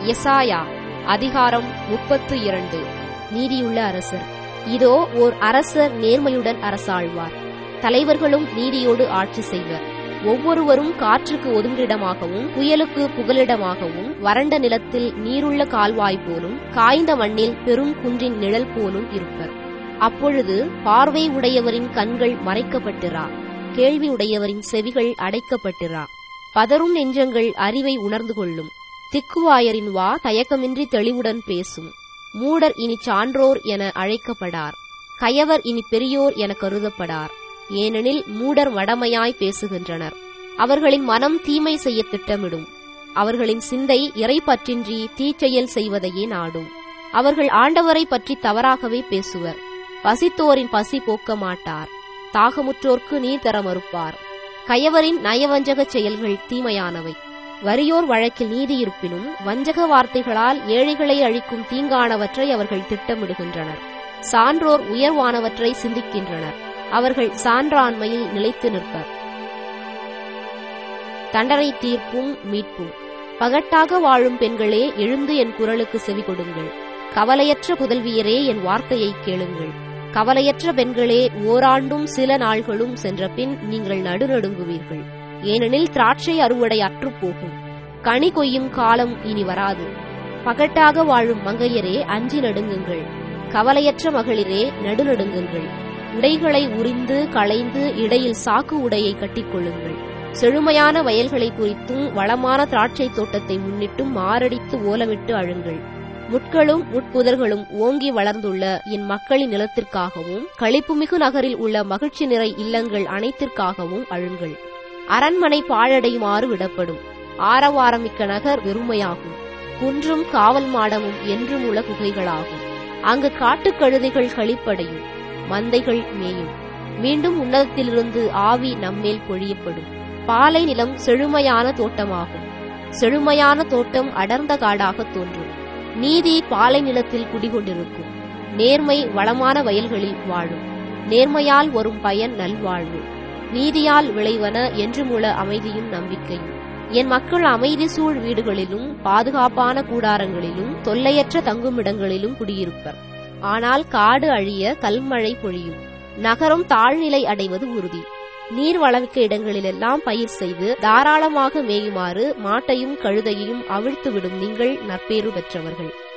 எசாயா அதிகாரம் முப்பத்து இரண்டு நீதியுள்ள அரசர் இதோ ஓர் அரசர் நேர்மையுடன் அரசாழ்வார் தலைவர்களும் நீதியோடு ஆட்சி செய்வர் ஒவ்வொருவரும் காற்றுக்கு ஒதுங்கிடமாகவும் புயலுக்கு புகலிடமாகவும் வறண்ட நிலத்தில் நீருள்ள கால்வாய் போலும் காய்ந்த மண்ணில் பெரும் குன்றின் நிழல் போலும் இருப்பர் அப்பொழுது பார்வை உடையவரின் கண்கள் மறைக்கப்பட்டிரா கேள்வி உடையவரின் செவிகள் அடைக்கப்பட்டிரா பதரும் நெஞ்சங்கள் அறிவை உணர்ந்து கொள்ளும் திக்குவாயரின் வா தயக்கமின்றி தெளிவுடன் பேசும் மூடர் இனி சான்றோர் என அழைக்கப்படார் கயவர் இனி பெரியோர் என கருதப்படார் ஏனெனில் மூடர் வடமையாய் பேசுகின்றனர் அவர்களின் மனம் தீமை செய்ய திட்டமிடும் அவர்களின் சிந்தை இறை பற்றின்றி தீச்செயல் செய்வதையே நாடும் அவர்கள் ஆண்டவரை பற்றி தவறாகவே பேசுவர் பசித்தோரின் பசி போக்க மாட்டார் தாகமுற்றோர்க்கு நீர் தர மறுப்பார் கயவரின் நயவஞ்சக செயல்கள் தீமையானவை வறியோர் வழக்கில் நீதி இருப்பினும் வஞ்சக வார்த்தைகளால் ஏழைகளை அழிக்கும் தீங்கானவற்றை அவர்கள் திட்டமிடுகின்றனர் சான்றோர் உயர்வானவற்றை சிந்திக்கின்றனர் அவர்கள் சான்றாண்மையில் நிலைத்து நிற்பர் தண்டனை தீர்ப்பும் மீட்பும் பகட்டாக வாழும் பெண்களே எழுந்து என் குரலுக்கு செவி கொடுங்கள் கவலையற்ற புதல்வியரே என் வார்த்தையை கேளுங்கள் கவலையற்ற பெண்களே ஓராண்டும் சில நாள்களும் சென்ற பின் நீங்கள் நடுநடுங்குவீர்கள் ஏனெனில் திராட்சை அறுவடை அற்றுப்போகும் கனி கொய்யும் காலம் இனி வராது பகட்டாக வாழும் மங்கையரே அஞ்சி நடுங்குங்கள் கவலையற்ற மகளிரே நடுநடுங்குங்கள் உடைகளை உரிந்து களைந்து இடையில் சாக்கு உடையை கட்டிக்கொள்ளுங்கள் செழுமையான வயல்களை குறித்தும் வளமான திராட்சை தோட்டத்தை முன்னிட்டும் மாரடித்து ஓலமிட்டு அழுங்கள் முட்களும் முட்புதர்களும் ஓங்கி வளர்ந்துள்ள என் மக்களின் நிலத்திற்காகவும் களிப்புமிகு நகரில் உள்ள மகிழ்ச்சி நிறை இல்லங்கள் அனைத்திற்காகவும் அழுங்கள் அரண்மனை பாழடையுமாறு விடப்படும் ஆரவாரமிக்க நகர் வெறுமையாகும் குன்றும் காவல் மாடமும் என்றும் உள்ள குகைகளாகும் அங்கு காட்டுக்கழுதைகள் களிப்படையும் மந்தைகள் மேயும் மீண்டும் உன்னதத்திலிருந்து ஆவி நம்மேல் பொழியப்படும் பாலை நிலம் செழுமையான தோட்டமாகும் செழுமையான தோட்டம் அடர்ந்த காடாக தோன்றும் நீதி பாலை நிலத்தில் குடிகொண்டிருக்கும் நேர்மை வளமான வயல்களில் வாழும் நேர்மையால் வரும் பயன் நல்வாழ்வு நீதியால் விளைவன என்றுமுள்ள அமைதியும் நம்பிக்கையும் என் மக்கள் அமைதி சூழ் வீடுகளிலும் பாதுகாப்பான கூடாரங்களிலும் தொல்லையற்ற தங்குமிடங்களிலும் குடியிருப்பர் ஆனால் காடு அழிய கல்மழை பொழியும் நகரம் தாழ்நிலை அடைவது உறுதி நீர் வளமிக்க இடங்களிலெல்லாம் பயிர் செய்து தாராளமாக மேயுமாறு மாட்டையும் கழுதையையும் அவிழ்த்துவிடும் நீங்கள் நற்பேறு பெற்றவர்கள்